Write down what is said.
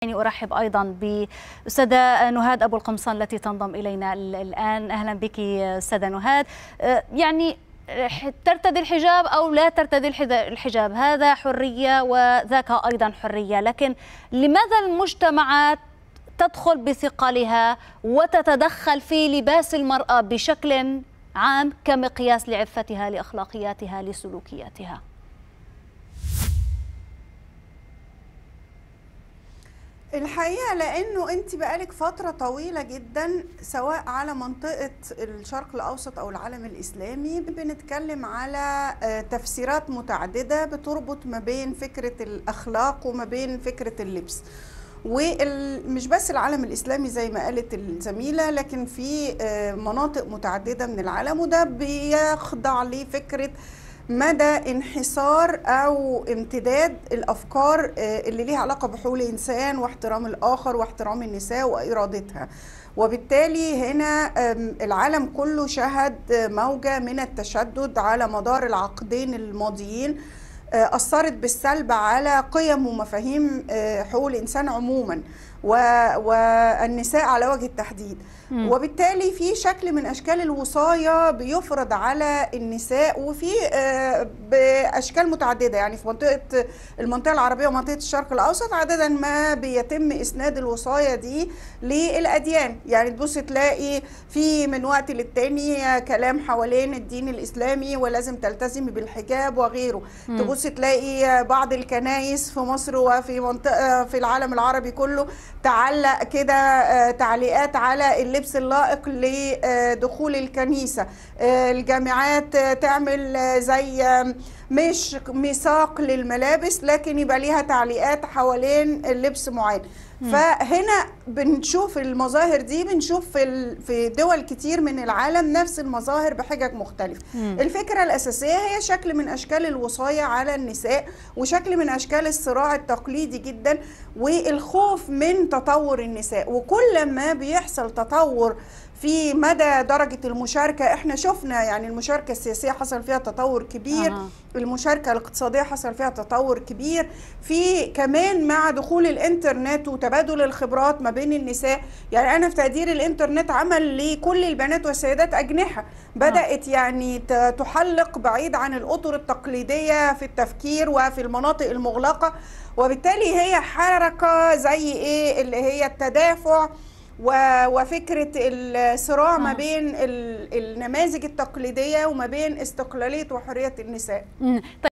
أرحب أيضا بأستاذة نهاد أبو القمصان التي تنضم إلينا الآن أهلا بك أستاذة نهاد يعني ترتدي الحجاب أو لا ترتدي الحجاب هذا حرية وذاك أيضا حرية لكن لماذا المجتمعات تدخل بثقلها وتتدخل في لباس المرأة بشكل عام كمقياس لعفتها لأخلاقياتها لسلوكياتها الحقيقه لانه انت بقالك فتره طويله جدا سواء على منطقه الشرق الاوسط او العالم الاسلامي بنتكلم على تفسيرات متعدده بتربط ما بين فكره الاخلاق وما بين فكره اللبس ومش بس العالم الاسلامي زي ما قالت الزميله لكن في مناطق متعدده من العالم وده بيخضع لفكره مدى انحسار او امتداد الافكار اللي ليها علاقه بحقوق الانسان واحترام الاخر واحترام النساء وارادتها وبالتالي هنا العالم كله شهد موجه من التشدد على مدار العقدين الماضيين اثرت بالسلب على قيم ومفاهيم حقوق الانسان عموما والنساء على وجه التحديد مم. وبالتالي في شكل من اشكال الوصايه بيفرض على النساء وفي باشكال متعدده يعني في منطقه المنطقه العربيه ومنطقه الشرق الاوسط عاده ما بيتم اسناد الوصايه دي للاديان يعني تبص تلاقي في من وقت للتاني كلام حوالين الدين الاسلامي ولازم تلتزمي بالحجاب وغيره مم. تبص تلاقي بعض الكنايس في مصر وفي منطقه في العالم العربي كله تعلق كده تعليقات على اللبس اللائق لدخول الكنيسه الجامعات تعمل زي مش ميثاق للملابس لكن يبقى ليها تعليقات حوالين اللبس معين فهنا بنشوف المظاهر دي بنشوف في في دول كتير من العالم نفس المظاهر بحجج مختلفه مم. الفكره الاساسيه هي شكل من اشكال الوصايه على النساء وشكل من اشكال الصراع التقليدي جدا والخوف من تطور النساء وكل ما بيحصل تطور في مدى درجة المشاركة احنا شفنا يعني المشاركة السياسية حصل فيها تطور كبير آه. المشاركة الاقتصادية حصل فيها تطور كبير في كمان مع دخول الانترنت وتبادل الخبرات ما بين النساء يعني انا في تقدير الانترنت عمل لكل البنات والسيدات اجنحة بدأت آه. يعني تحلق بعيد عن الاطر التقليدية في التفكير وفي المناطق المغلقة وبالتالي هي حركة زي ايه اللي هي التدافع وفكره الصراع ما بين النماذج التقليديه وما بين استقلاليه وحريه النساء